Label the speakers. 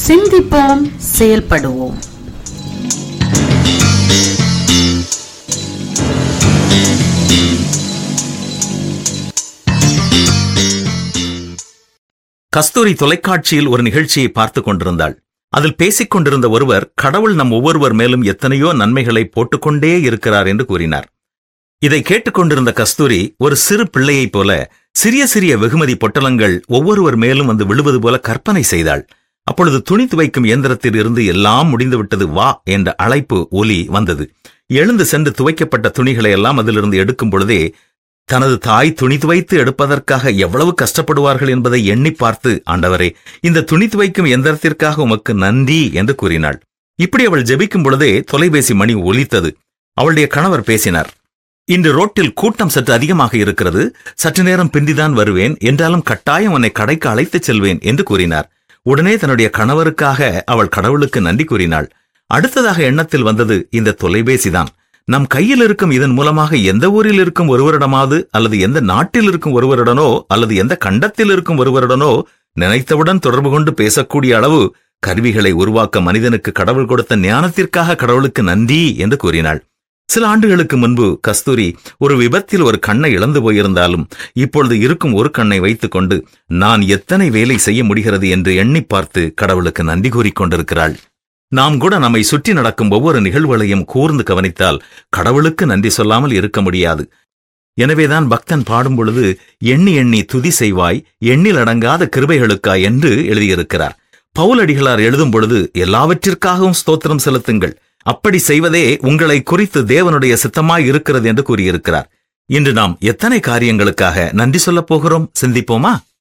Speaker 1: சிந்திப்போம் செயல்படுவோம்
Speaker 2: கஸ்தூரி தொலைக்காட்சியில் ஒரு நிகழ்ச்சியை பார்த்துக் கொண்டிருந்தாள் அதில் பேசிக் கொண்டிருந்த ஒருவர் கடவுள் நம் ஒவ்வொருவர் மேலும் எத்தனையோ நன்மைகளை போட்டுக்கொண்டே இருக்கிறார் என்று கூறினார் இதை கேட்டுக்கொண்டிருந்த கஸ்தூரி ஒரு சிறு பிள்ளையைப் போல சிறிய சிறிய வெகுமதி பொட்டலங்கள் ஒவ்வொருவர் மேலும் வந்து விழுவது போல கற்பனை செய்தாள் அப்பொழுது துணி துவைக்கும் இயந்திரத்தில் இருந்து எல்லாம் முடிந்துவிட்டது வா என்ற அழைப்பு ஒலி வந்தது எழுந்து சென்று துவைக்கப்பட்ட துணிகளை எல்லாம் அதிலிருந்து எடுக்கும் பொழுதே தனது தாய் துணி துவைத்து எடுப்பதற்காக எவ்வளவு கஷ்டப்படுவார்கள் என்பதை எண்ணி பார்த்து ஆண்டவரே இந்த துணி துவைக்கும் எந்திரத்திற்காக உமக்கு நன்றி என்று கூறினாள் இப்படி அவள் ஜெபிக்கும் பொழுதே தொலைபேசி மணி ஒலித்தது அவளுடைய கணவர் பேசினார் இன்று ரோட்டில் கூட்டம் சற்று அதிகமாக இருக்கிறது சற்று நேரம் பிந்திதான் வருவேன் என்றாலும் கட்டாயம் உன்னை கடைக்கு அழைத்துச் செல்வேன் என்று கூறினார் உடனே தன்னுடைய கணவருக்காக அவள் கடவுளுக்கு நன்றி கூறினாள் அடுத்ததாக எண்ணத்தில் வந்தது இந்த தொலைபேசிதான் நம் கையில் இருக்கும் இதன் மூலமாக எந்த ஊரில் இருக்கும் ஒருவரிடமாவது அல்லது எந்த நாட்டில் இருக்கும் ஒருவருடனோ அல்லது எந்த கண்டத்தில் இருக்கும் ஒருவருடனோ நினைத்தவுடன் தொடர்பு கொண்டு பேசக்கூடிய அளவு கருவிகளை உருவாக்க மனிதனுக்கு கடவுள் கொடுத்த ஞானத்திற்காக கடவுளுக்கு நன்றி என்று கூறினாள் சில ஆண்டுகளுக்கு முன்பு கஸ்தூரி ஒரு விபத்தில் ஒரு கண்ணை இழந்து போயிருந்தாலும் இப்பொழுது இருக்கும் ஒரு கண்ணை வைத்துக்கொண்டு நான் எத்தனை வேலை செய்ய முடிகிறது என்று எண்ணி பார்த்து கடவுளுக்கு நன்றி கூறிக் கொண்டிருக்கிறாள் நாம் கூட நம்மை சுற்றி நடக்கும் ஒவ்வொரு நிகழ்வுகளையும் கூர்ந்து கவனித்தால் கடவுளுக்கு நன்றி சொல்லாமல் இருக்க முடியாது எனவேதான் பக்தன் பாடும் பொழுது எண்ணி எண்ணி துதி செய்வாய் எண்ணில் அடங்காத கிருபைகளுக்காய் என்று எழுதியிருக்கிறார் பவுலடிகளார் எழுதும் பொழுது எல்லாவற்றிற்காகவும் ஸ்தோத்திரம் செலுத்துங்கள் அப்படி செய்வதே உங்களை குறித்து தேவனுடைய சித்தமாய் இருக்கிறது என்று கூறியிருக்கிறார் இன்று நாம் எத்தனை காரியங்களுக்காக நன்றி சொல்லப் போகிறோம் சிந்திப்போமா